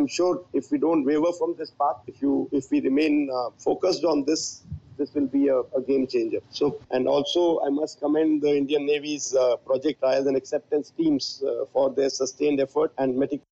I'm sure if we don't waver from this path, if you if we remain uh, focused on this, this will be a, a game changer. So, and also I must commend the Indian Navy's uh, project trials and acceptance teams uh, for their sustained effort and meticulous.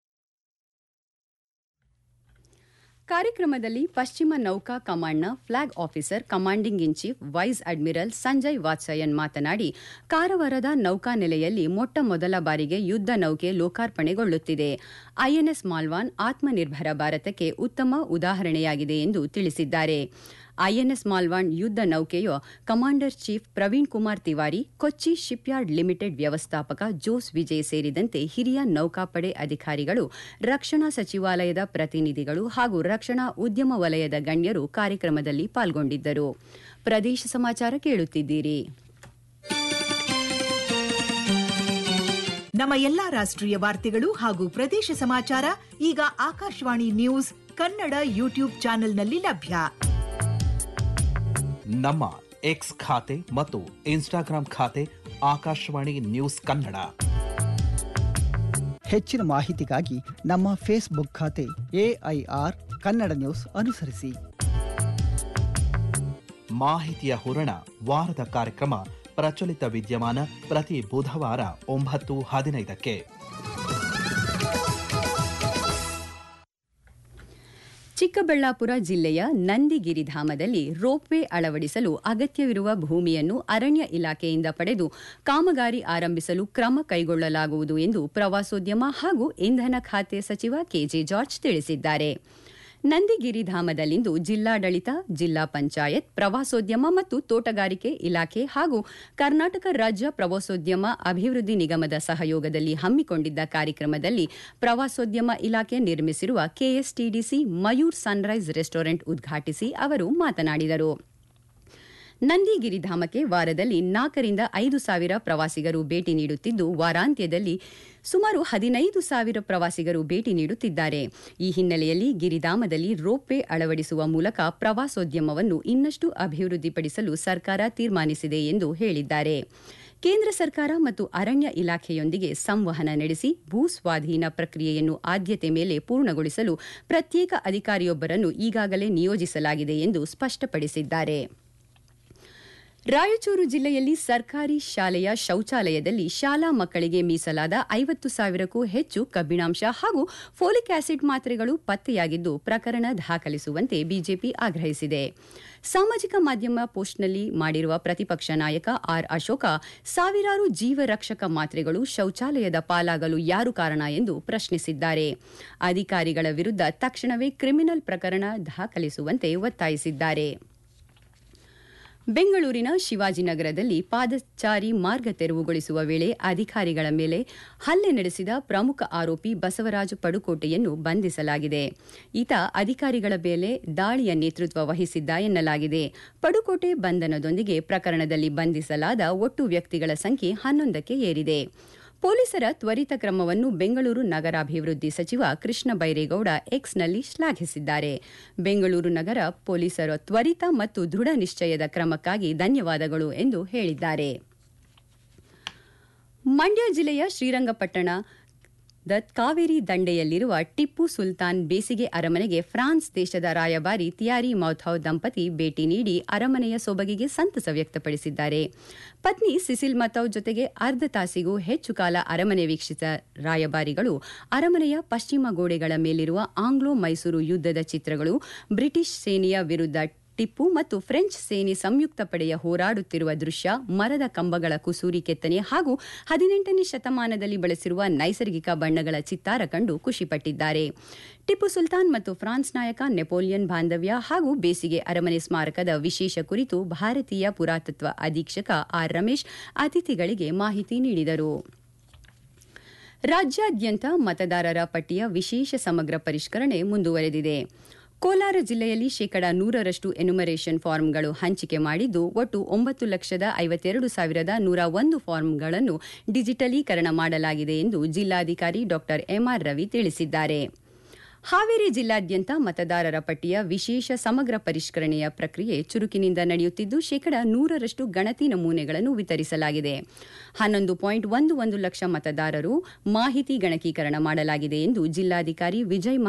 ಕಾರ್ಯಕ್ರಮದಲ್ಲಿ ಪಶ್ಚಿಮ ನೌಕಾ ಕಮಾಂಡ್ನ flag officer commanding in chief vice admiral Sanjay Vatsayan ಮಾತನಾಡಿ ಕಾರವಾರದ ನೌಕಾನೆಲೆಯಲ್ಲಿ ಮೊಟ್ಟ ಮೊದಲ ಬಾರಿಗೆ ಯುದ್ಧ ನೌಕೆ ಲೋಕಾರ್ಪಣೆಗೊಳ್ಳುತ್ತಿದೆ ಐಎನ್ಎಸ್ ಮಾಲ್ವಾನ್ ಆತ್ಮನಿರ್ಭರ ಭಾರತಕ್ಕೆ ಉತ್ತಮ ಉದಾಹರಣೆಯಾಗಿದೆ ಎಂದು ತಿಳಿಸಿದ್ದಾರೆ ಐಎನ್ಎಸ್ ಮಾಲ್ವಾನ್ ಯುದ್ಧ ನೌಕೆಯ commander chief Praveen Kumar Tiwari Kochi shipyard limited ವ್ಯವಸ್ಥಾಪಕ ಜೋಸ್ ವಿಜಯ್ ಸೇರಿದಂತೆ ಹಿರಿಯ ನೌಕಾಪಡೆ ಅಧಿಕಾರಿಗಳು ರಕ್ಷಣಾ ಸಚಿವಾಲಯದ ಪ್ರತಿನಿಧಿಗಳು ಹಾಗೂ ರಕ್ಷಣಾ ಉದ್ಯಮ ವಲಯದ ಗಣ್ಯರು ಕಾರ್ಯಕ್ರಮದಲ್ಲಿ ಪಾಲ್ಗೊಂಡಿದ್ದರು ಪ್ರದೇಶ ಸಮಾಚಾರ ಕೇಳುತ್ತಿದ್ದೀರಿ ನಮ್ಮ ಎಲ್ಲಾ ರಾಷ್ಟ್ರೀಯ ವಾರ್ತೆಗಳು ಹಾಗೂ ಪ್ರದೇಶ ಸಮಾಚಾರ ಈಗ ಆಕಾಶವಾಣಿ ನ್ಯೂಸ್ ಕನ್ನಡ ಯೂಟ್ಯೂಬ್ ಚಾನೆಲ್ನಲ್ಲಿ ಲಭ್ಯ ನಮ್ಮ ಎಕ್ಸ್ ಖಾತೆ ಮತ್ತು ಇನ್ಸ್ಟಾಗ್ರಾಂ ಖಾತೆ ಆಕಾಶವಾಣಿ ನ್ಯೂಸ್ ಕನ್ನಡ ಹೆಚ್ಚಿನ ಮಾಹಿತಿಗಾಗಿ ನಮ್ಮ ಫೇಸ್ಬುಕ್ ಖಾತೆ ಎಐಆರ್ ಕನ್ನಡ ನ್ಯೂಸ್ ಅನುಸರಿಸಿ ಮಾಹಿತಿಯ ಹೂರಣ ವಾರದ ಕಾರ್ಯಕ್ರಮ ಪ್ರಚಲಿತ ವಿದ್ಯಮಾನ ಪ್ರತಿ ಬುಧವಾರ ಒಂಬತ್ತು ಹದಿನೈದಕ್ಕೆ ಚಿಕ್ಕಬಳ್ಳಾಪುರ ಜಿಲ್ಲೆಯ ನಂದಿಗಿರಿಧಾಮದಲ್ಲಿ ರೋಪ್ವೇ ಅಳವಡಿಸಲು ಅಗತ್ಯವಿರುವ ಭೂಮಿಯನ್ನು ಅರಣ್ಯ ಇಲಾಖೆಯಿಂದ ಪಡೆದು ಕಾಮಗಾರಿ ಆರಂಭಿಸಲು ಕ್ರಮ ಕೈಗೊಳ್ಳಲಾಗುವುದು ಎಂದು ಪ್ರವಾಸೋದ್ಯಮ ಹಾಗೂ ಇಂಧನ ಖಾತೆ ಸಚಿವ ಕೆಜೆ ಜಾರ್ಜ್ ತಿಳಿಸಿದ್ದಾರೆ ನಂದಿಗಿರಿಧಾಮದಲ್ಲಿಂದು ಜಿಲ್ಲಾಡಳಿತ ಜಿಲ್ಲಾ ಪಂಚಾಯತ್ ಪ್ರವಾಸೋದ್ಯಮ ಮತ್ತು ತೋಟಗಾರಿಕೆ ಇಲಾಖೆ ಹಾಗೂ ಕರ್ನಾಟಕ ರಾಜ್ಯ ಪ್ರವಾಸೋದ್ಯಮ ಅಭಿವೃದ್ಧಿ ನಿಗಮದ ಸಹಯೋಗದಲ್ಲಿ ಹಮ್ಮಿಕೊಂಡಿದ್ದ ಕಾರ್ಯಕ್ರಮದಲ್ಲಿ ಪ್ರವಾಸೋದ್ಯಮ ಇಲಾಖೆ ನಿರ್ಮಿಸಿರುವ ಕೆಎಸ್ಟಿಡಿಸಿ ಮಯೂರ್ ಸನ್ರೈಸ್ ರೆಸ್ಟೋರೆಂಟ್ ಉದ್ಘಾಟಿಸಿ ಅವರು ಮಾತನಾಡಿದರು ನಂದಿಗಿರಿಧಾಮಕ್ಕೆ ವಾರದಲ್ಲಿ ನಾಲ್ಕರಿಂದ ಐದು ಸಾವಿರ ಪ್ರವಾಸಿಗರು ಭೇಟಿ ನೀಡುತ್ತಿದ್ದು ವಾರಾಂತ್ಯದಲ್ಲಿ ಸುಮಾರು ಹದಿನೈದು ಸಾವಿರ ಪ್ರವಾಸಿಗರು ಭೇಟಿ ನೀಡುತ್ತಿದ್ದಾರೆ ಈ ಹಿನ್ನೆಲೆಯಲ್ಲಿ ಗಿರಿಧಾಮದಲ್ಲಿ ರೋಪ್ವೇ ಅಳವಡಿಸುವ ಮೂಲಕ ಪ್ರವಾಸೋದ್ಯಮವನ್ನು ಇನ್ನಷ್ಟು ಅಭಿವೃದ್ಧಿಪಡಿಸಲು ಸರ್ಕಾರ ತೀರ್ಮಾನಿಸಿದೆ ಎಂದು ಹೇಳಿದ್ದಾರೆ ಕೇಂದ್ರ ಸರ್ಕಾರ ಮತ್ತು ಅರಣ್ಯ ಇಲಾಖೆಯೊಂದಿಗೆ ಸಂವಹನ ನಡೆಸಿ ಭೂ ಸ್ವಾಧೀನ ಪ್ರಕ್ರಿಯೆಯನ್ನು ಆದ್ಯತೆ ಮೇಲೆ ಪೂರ್ಣಗೊಳಿಸಲು ಪ್ರತ್ಯೇಕ ಅಧಿಕಾರಿಯೊಬ್ಬರನ್ನು ಈಗಾಗಲೇ ನಿಯೋಜಿಸಲಾಗಿದೆ ಎಂದು ಸ್ಪಷ್ಟಪಡಿಸಿದ್ದಾರೆ ರಾಯಚೂರು ಜಿಲ್ಲೆಯಲ್ಲಿ ಸರ್ಕಾರಿ ಶಾಲೆಯ ಶೌಚಾಲಯದಲ್ಲಿ ಶಾಲಾ ಮಕ್ಕಳಿಗೆ ಮೀಸಲಾದ ಐವತ್ತು ಸಾವಿರಕ್ಕೂ ಹೆಚ್ಚು ಕಬ್ಬಿಣಾಂಶ ಹಾಗೂ ಫೋಲಿಕ್ ಆಸಿಡ್ ಮಾತ್ರೆಗಳು ಪತ್ತೆಯಾಗಿದ್ದು ಪ್ರಕರಣ ದಾಖಲಿಸುವಂತೆ ಬಿಜೆಪಿ ಆಗ್ರಹಿಸಿದೆ ಸಾಮಾಜಿಕ ಮಾಧ್ಯಮ ಪೋಸ್ಟ್ನಲ್ಲಿ ಮಾಡಿರುವ ಪ್ರತಿಪಕ್ಷ ನಾಯಕ ಆರ್ ಅಶೋಕ ಸಾವಿರಾರು ಜೀವರಕ್ಷಕ ಮಾತ್ರೆಗಳು ಶೌಚಾಲಯದ ಪಾಲಾಗಲು ಯಾರು ಕಾರಣ ಎಂದು ಪ್ರಶ್ನಿಸಿದ್ದಾರೆ ಅಧಿಕಾರಿಗಳ ವಿರುದ್ಧ ತಕ್ಷಣವೇ ಕ್ರಿಮಿನಲ್ ಪ್ರಕರಣ ದಾಖಲಿಸುವಂತೆ ಒತ್ತಾಯಿಸಿದ್ದಾರೆ ಬೆಂಗಳೂರಿನ ಶಿವಾಜಿನಗರದಲ್ಲಿ ಪಾದಚಾರಿ ಮಾರ್ಗ ತೆರವುಗೊಳಿಸುವ ವೇಳೆ ಅಧಿಕಾರಿಗಳ ಮೇಲೆ ಹಲ್ಲೆ ನಡೆಸಿದ ಪ್ರಮುಖ ಆರೋಪಿ ಬಸವರಾಜು ಪಡುಕೋಟೆಯನ್ನು ಬಂಧಿಸಲಾಗಿದೆ ಈತ ಅಧಿಕಾರಿಗಳ ಮೇಲೆ ದಾಳಿಯ ನೇತೃತ್ವ ವಹಿಸಿದ್ದ ಎನ್ನಲಾಗಿದೆ ಪಡುಕೋಟೆ ಬಂಧನದೊಂದಿಗೆ ಪ್ರಕರಣದಲ್ಲಿ ಬಂಧಿಸಲಾದ ಒಟ್ಟು ವ್ಯಕ್ತಿಗಳ ಸಂಖ್ಯೆ ಹನ್ನೊಂದಕ್ಕೆ ಏರಿದೆ ಪೊಲೀಸರ ತ್ವರಿತ ಕ್ರಮವನ್ನು ಬೆಂಗಳೂರು ನಗರಾಭಿವೃದ್ಧಿ ಸಚಿವ ಕೃಷ್ಣ ಬೈರೇಗೌಡ ಎಕ್ಸ್ನಲ್ಲಿ ಶ್ಲಾಘಿಸಿದ್ದಾರೆ ಬೆಂಗಳೂರು ನಗರ ಪೊಲೀಸರ ತ್ವರಿತ ಮತ್ತು ದೃಢ ನಿಶ್ಚಯದ ಕ್ರಮಕ್ಕಾಗಿ ಧನ್ಯವಾದಗಳು ಎಂದು ಹೇಳಿದ್ದಾರೆ ಮಂಡ್ಯ ಜಿಲ್ಲೆಯ ಶ್ರೀರಂಗಪಟ್ಟಣ ದ ಕಾವೇರಿ ದಂಡೆಯಲ್ಲಿರುವ ಟಿಪ್ಪು ಸುಲ್ತಾನ್ ಬೇಸಿಗೆ ಅರಮನೆಗೆ ಫ್ರಾನ್ಸ್ ದೇಶದ ರಾಯಭಾರಿ ತಿಯಾರಿ ಮೌಥೌ ದಂಪತಿ ಭೇಟಿ ನೀಡಿ ಅರಮನೆಯ ಸೊಬಗಿಗೆ ಸಂತಸ ವ್ಯಕ್ತಪಡಿಸಿದ್ದಾರೆ ಪತ್ನಿ ಸಿಸಿಲ್ ಮತೌ ಜೊತೆಗೆ ಅರ್ಧ ತಾಸಿಗೂ ಹೆಚ್ಚು ಕಾಲ ಅರಮನೆ ವೀಕ್ಷಿಸಿದ ರಾಯಭಾರಿಗಳು ಅರಮನೆಯ ಪಶ್ಚಿಮ ಗೋಡೆಗಳ ಮೇಲಿರುವ ಆಂಗ್ಲೋ ಮೈಸೂರು ಯುದ್ಧದ ಚಿತ್ರಗಳು ಬ್ರಿಟಿಷ್ ಸೇನೆಯ ವಿರುದ್ಧ ಟಿಪ್ಪು ಮತ್ತು ಫ್ರೆಂಚ್ ಸೇನೆ ಸಂಯುಕ್ತ ಪಡೆಯ ಹೋರಾಡುತ್ತಿರುವ ದೃಶ್ಯ ಮರದ ಕಂಬಗಳ ಕುಸೂರಿ ಕೆತ್ತನೆ ಹಾಗೂ ಹದಿನೆಂಟನೇ ಶತಮಾನದಲ್ಲಿ ಬಳಸಿರುವ ನೈಸರ್ಗಿಕ ಬಣ್ಣಗಳ ಚಿತ್ತಾರ ಕಂಡು ಖುಷಿಪಟ್ಟಿದ್ದಾರೆ ಟಿಪ್ಪು ಸುಲ್ತಾನ್ ಮತ್ತು ಫ್ರಾನ್ಸ್ ನಾಯಕ ನೆಪೋಲಿಯನ್ ಬಾಂಧವ್ಯ ಹಾಗೂ ಬೇಸಿಗೆ ಅರಮನೆ ಸ್ಮಾರಕದ ವಿಶೇಷ ಕುರಿತು ಭಾರತೀಯ ಪುರಾತತ್ವ ಅಧೀಕ್ಷಕ ಆರ್ ರಮೇಶ್ ಅತಿಥಿಗಳಿಗೆ ಮಾಹಿತಿ ನೀಡಿದರು ರಾಜ್ಯಾದ್ಯಂತ ಮತದಾರರ ಪಟ್ಟಿಯ ವಿಶೇಷ ಸಮಗ್ರ ಪರಿಷ್ಕರಣೆ ಮುಂದುವರೆದಿದೆ ಕೋಲಾರ ಜಿಲ್ಲೆಯಲ್ಲಿ ಶೇಕಡಾ ನೂರರಷ್ಟು ಎನುಮರೇಷನ್ ಫಾರ್ಮ್ಗಳು ಹಂಚಿಕೆ ಮಾಡಿದ್ದು ಒಟ್ಟು ಒಂಬತ್ತು ಲಕ್ಷದ ಐವತ್ತೆರಡು ಸಾವಿರದ ನೂರ ಒಂದು ಫಾರ್ಮ್ಗಳನ್ನು ಡಿಜಿಟಲೀಕರಣ ಮಾಡಲಾಗಿದೆ ಎಂದು ಜಿಲ್ಲಾಧಿಕಾರಿ ಡಾ ಎಂಆರ್ ರವಿ ತಿಳಿಸಿದ್ದಾರೆ ಹಾವೇರಿ ಜಿಲ್ಲಾದ್ಯಂತ ಮತದಾರರ ಪಟ್ಟಿಯ ವಿಶೇಷ ಸಮಗ್ರ ಪರಿಷ್ಕರಣೆಯ ಪ್ರಕ್ರಿಯೆ ಚುರುಕಿನಿಂದ ನಡೆಯುತ್ತಿದ್ದು ಶೇಕಡಾ ನೂರರಷ್ಟು ಗಣತಿ ನಮೂನೆಗಳನ್ನು ವಿತರಿಸಲಾಗಿದೆ ಹನ್ನೊಂದು ಪಾಯಿಂಟ್ ಒಂದು ಒಂದು ಲಕ್ಷ ಮತದಾರರು ಮಾಹಿತಿ ಗಣಕೀಕರಣ ಮಾಡಲಾಗಿದೆ ಎಂದು ಜಿಲ್ಲಾಧಿಕಾರಿ ವಿಜಯ್